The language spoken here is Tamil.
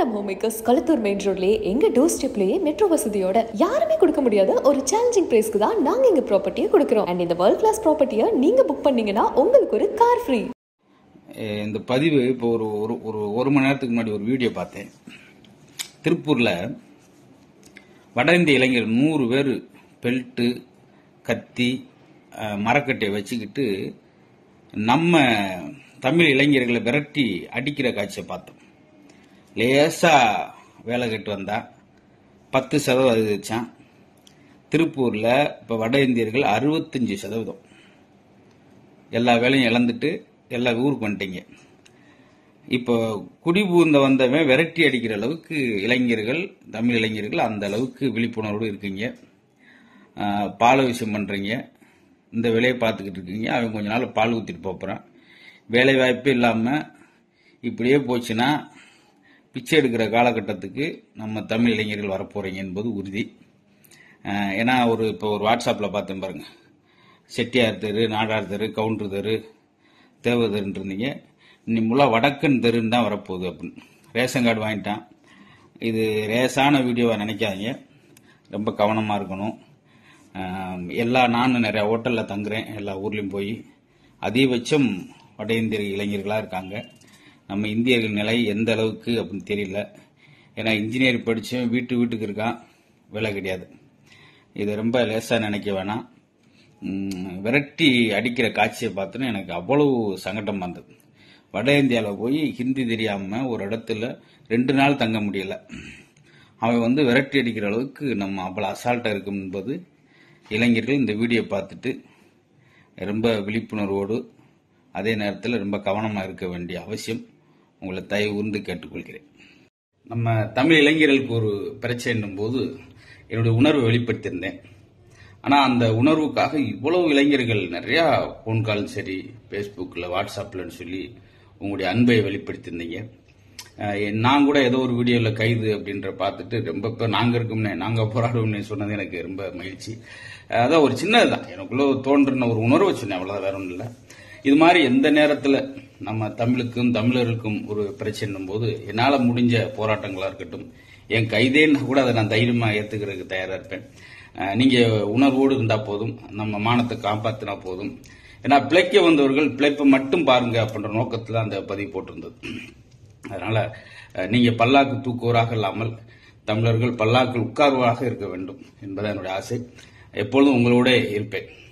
கேரளா ஹோம்மேக்கர்ஸ் களத்தூர் மெயின் ரோட்லயே எங்க டோர் ஸ்டெப்லயே மெட்ரோ வசதியோட யாருமே கொடுக்க முடியாத ஒரு சேலஞ்சிங் பிரைஸ்க்கு தான் நாங்க எங்க ப்ராப்பர்ட்டியை கொடுக்குறோம் அண்ட் இந்த வேர்ல்ட் கிளாஸ் ப்ராப்பர்ட்டியை நீங்க புக் பண்ணீங்கன்னா உங்களுக்கு ஒரு கார் ஃப்ரீ அஹ் இந்த பதிவு இப்போ ஒரு ஒரு ஒரு ஒரு மணி நேரத்துக்கு முன்னாடி ஒரு வீடியோ பார்த்தேன் திருப்பூரில் வட இந்திய இளைஞர் நூறு பேர் பெல்ட்டு கத்தி அஹ், மரக்கட்டையை வச்சுக்கிட்டு நம்ம தமிழ் இளைஞர்களை விரட்டி அடிக்கிற காட்சியை பார்த்தோம் லேசா வேலை கட்டு வந்தா பத்து சதவீதம் அதிகரிச்சான் திருப்பூரில் இப்போ வட இந்தியர்கள் அறுபத்தஞ்சு சதவீதம் எல்லா வேலையும் இழந்துட்டு எல்லா ஊருக்கு வந்துட்டீங்க இப்போ குடிபூந்த வந்தவன் விரட்டி அடிக்கிற அளவுக்கு இளைஞர்கள் தமிழ் இளைஞர்கள் அந்த அளவுக்கு விழிப்புணர்வோடு இருக்கீங்க ஆஹ், பால் விஷயம் பண்றீங்க இந்த வேலையை பார்த்துக்கிட்டு இருக்கீங்க அவன் கொஞ்ச நாள் பால் ஊற்றிட்டு போகிறான் வேலை வாய்ப்பே இல்லாமல் இப்படியே போச்சுன்னா பிச்சை எடுக்கிற காலகட்டத்துக்கு நம்ம தமிழ் இளைஞர்கள் வரப்போறீங்க என்பது உறுதி ஆஹ், ஏன்னா ஒரு இப்போ ஒரு வாட்ஸ்அப்பில் பார்த்தேன் பாருங்க செட்டியார் தெரு நாடார் தெரு கவுண்டர் தெரு தேவ தெருன்னு இருந்தீங்க இன்னி முல்லா வடக்கன் தெருன்னு தான் வரப்போகுது அப்படின்னு ரேஷன் கார்டு வாங்கிட்டான் இது ரேஸான வீடியோவை நினைக்காதீங்க ரொம்ப கவனமாக இருக்கணும் ஆம், எல்லா நானும் நிறைய ஹோட்டலில் தங்குறேன் எல்லா ஊர்லேயும் போய் அதிகபட்சம் வட இந்திய இளைஞர்களாக இருக்காங்க நம்ம இந்தியர்கள் நிலை எந்த அளவுக்கு அப்படின்னு தெரியல ஏன்னா இன்ஜினியர் படித்தவன் வீட்டு வீட்டுக்கு இருக்கான் வேலை கிடையாது இதை ரொம்ப லேசாக நினைக்க வேணாம் ம், விரட்டி அடிக்கிற காட்சியை பார்த்தோன்னா எனக்கு அவ்வளவு சங்கடமா இருந்தது வட இந்தியாவில் போய் ஹிந்தி தெரியாம ஒரு இடத்துல ரெண்டு நாள் தங்க முடியல அவன் வந்து விரட்டி அடிக்கிற அளவுக்கு நம்ம அவ்வளோ அசால்ட்டாக இருக்கும் என்பது இளைஞர்கள் இந்த வீடியோ பார்த்துட்டு ரொம்ப விழிப்புணர்வோடு அதே நேரத்தில் ரொம்ப கவனமாக இருக்க வேண்டிய அவசியம் உங்களை தயவு கூர்ந்து கேட்டுக்கொள்கிறேன் நம்ம தமிழ் இளைஞர்களுக்கு ஒரு பிரச்சனைன்னும் போது என்னுடைய உணர்வை வெளிப்படுத்தியிருந்தேன் ஆனா அந்த உணர்வுக்காக இவ்வளவு இளைஞர்கள் நிறைய ஃபோன் காலும் சரி ஃபேஸ்புக்கில் வாட்ஸ்அப்லன்னு சொல்லி உங்களுடைய அன்பை வெளிப்படுத்தியிருந்தீங்க அஹ் நான் கூட ஏதோ ஒரு வீடியோவில் கைது அப்படின்ற பார்த்துட்டு ரொம்ப பேர் நாங்கள் இருக்கோம்னே நாங்கள் போராடுவோம்னே சொன்னது எனக்கு ரொம்ப மகிழ்ச்சி அஹ் அதான் ஒரு சின்னதுதான் எனக்குள்ள தோன்றின ஒரு உணர்வை சொன்னேன் அவ்வளோதான் வேற ஒன்றும் இல்லை இது மாதிரி எந்த நேரத்தில் நம்ம தமிழுக்கும் தமிழருக்கும் ஒரு பிரச்சனைன்னும் போது என்னால் முடிஞ்ச போராட்டங்களா இருக்கட்டும் என் கைதேன்னா கூட அதை நான் தைரியமா ஏத்துக்கிறதுக்கு தயாரா இருப்பேன் அஹ் நீங்க உணர்வோடு இருந்தா போதும் நம்ம மானத்தை காப்பாத்தினா போதும் ஏன்னா பிழைக்க வந்தவர்கள் பிழைப்பை மட்டும் பாருங்க அப்படின்ற நோக்கத்துல அந்த பதிவு போட்டிருந்தது அதனால அஹ், நீங்க பல்லாக்கு தூக்குவோராக இல்லாமல் தமிழர்கள் பல்லாக்கில் உட்கார்வராக இருக்க வேண்டும் என்பது என்னுடைய ஆசை எப்பொழுதும் உங்களோட இருப்பேன்